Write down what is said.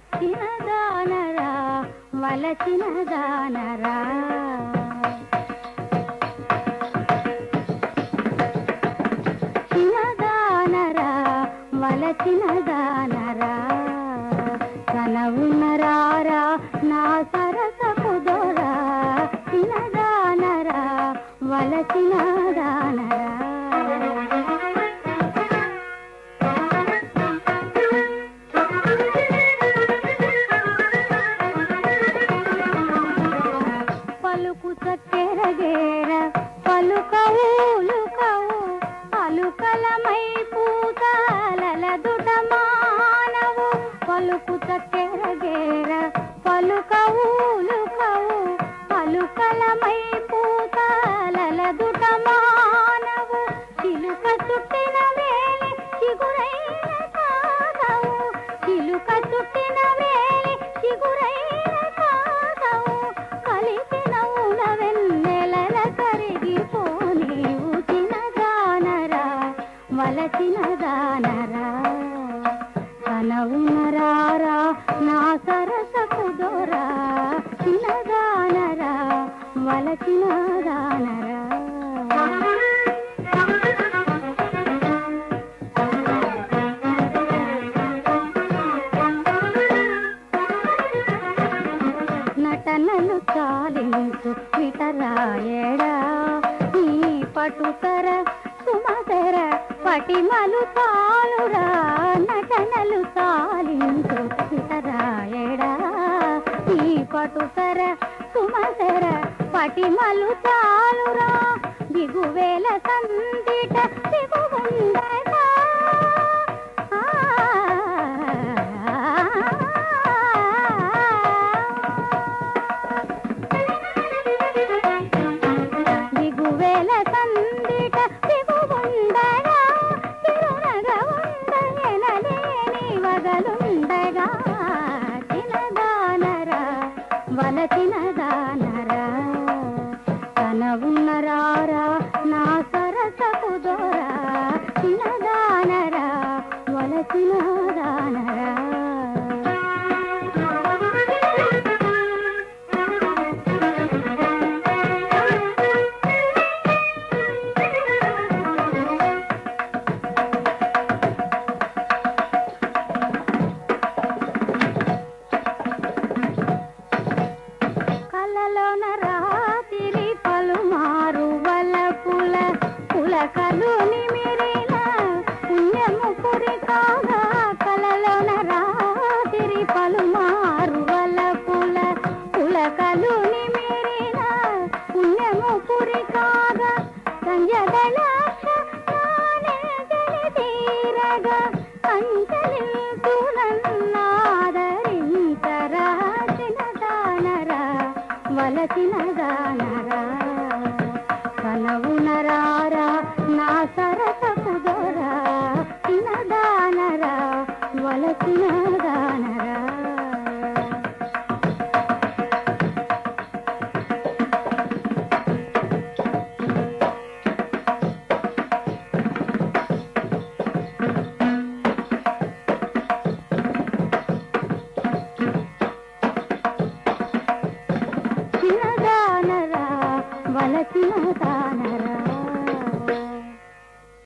చిన్నదానరా వలచిన దానరా చిన్నదానరా వలచిన దానరా కనవునరారా నా సరస కుదోరా చిన్నదానరా వలచిన దానరా పలుకు చక్కెరగేర పలుకవులుకవు అలుకలమై పూతాలదుట మానవు పలుకు చక్కెరగేర పలుకవులుకవు అలుకలమై పూతాలదుట మానవు చిలుక చుట్టిన వేలి చిగురైన కాదవు చిలుక చుట్టిన వేలి చిగురైన కాదవు కలిసిన ఉల వెన్నెలల కరిగిపోనీవు చిన్నదానరా వలచిన దానరా కనవునరారా నా సరస కుదోరా చిన్నదానరా వలచిన దానరా నటనలు చాలించు విటరాయడా ఈ పటుకర సుమకర పటిమలు చాలురా నటనలు చాలించు విటరాయడా ఈ పటుకర సుమకర పటిమలు చాలురా దిగువేల సందిట దిగుండగా దిగువేల సందిట దిగుండగా తిరునగ ఉండగెనలేని వగలుండగా చిన్నదానరా వలచిన దానరా తన ఉన్నరారా నా సరస కుదోరా చిన్నదానరా వలచిన దానరా కలలోన రాతిరి పలుమారు వలపుల పులకలు నిమిరిన పుణ్యము పురి కాగా కలలోన రాతిరి పలుమారు